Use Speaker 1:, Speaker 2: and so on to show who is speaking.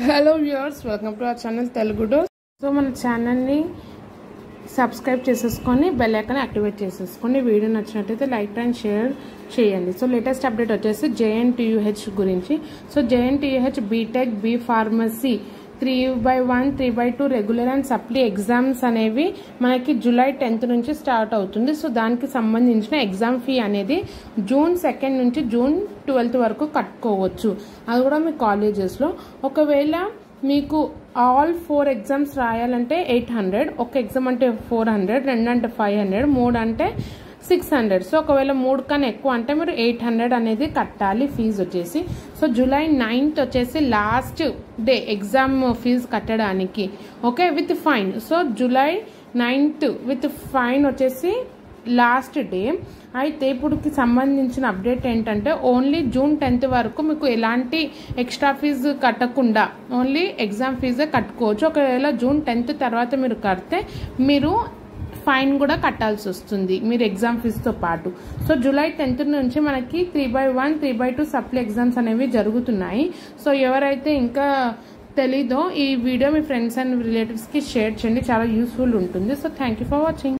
Speaker 1: hello viewers welcome to our channel తెలుగుడు so మన ఛానల్ని సబ్స్క్రైబ్ చేసేసుకొని బెల్ ఐకాన్ యాక్టివేట్ చేసేసుకొని వీడియో నచ్చినట్టయితే లైక్ అండ్ షేర్ చేయండి సో లేటెస్ట్ అప్డేట్ వచ్చేసి జేఎన్టీయూహెచ్ గురించి so JNTUH B Tech B pharmacy three by one three by two regular and supply exams అనేవి మనకి జూలై టెన్త్ నుంచి స్టార్ట్ అవుతుంది సో దానికి సంబంధించిన ఎగ్జామ్ ఫీ అనేది జూన్ సెకండ్ నుంచి జూన్ ట్వెల్త్ వరకు కట్టుకోవచ్చు అది కూడా మీ కాలేజెస్లో ఒకవేళ మీకు ఆల్ ఫోర్ ఎగ్జామ్స్ రాయాలంటే ఎయిట్ హండ్రెడ్ ఒక ఎగ్జామ్ అంటే ఫోర్ హండ్రెడ్ రెండు అంటే ఫైవ్ హండ్రెడ్ మూడు అంటే సిక్స్ హండ్రెడ్ సో ఒకవేళ మూడు కన్నా ఎక్కువ అంటే మీరు ఎయిట్ హండ్రెడ్ అనేది కట్టాలి ఫీజు వచ్చేసి సో జూలై నైన్త్ వచ్చేసి లాస్ట్ డే ఎగ్జామ్ ఫీజు కట్టడానికి okay with fine so July ninth with fine వచ్చేసి లాస్ట్ డే అయితే ఇప్పుడుకి సంబంధించిన అప్డేట్ ఏంటంటే ఓన్లీ జూన్ టెన్త్ వరకు మీకు ఎలాంటి ఎక్స్ట్రా ఫీజు కట్టకుండా ఓన్లీ ఎగ్జామ్ ఫీజే కట్టుకోవచ్చు ఒకవేళ జూన్ టెన్త్ తర్వాత మీరు కడితే మీరు ఫైన్ కూడా కట్టాల్సి వస్తుంది మీరు ఎగ్జామ్ ఫీజుతో పాటు సో జూలై టెన్త్ నుంచి మనకి three by one three by two supply exams అనేవి జరుగుతున్నాయి సో ఎవరైతే ఇంకా తెలీదో ఈ వీడియో మీ ఫ్రెండ్స్ అండ్ రిలేటివ్స్కి షేర్ చేయండి చాలా యూస్ఫుల్ ఉంటుంది so thank you for watching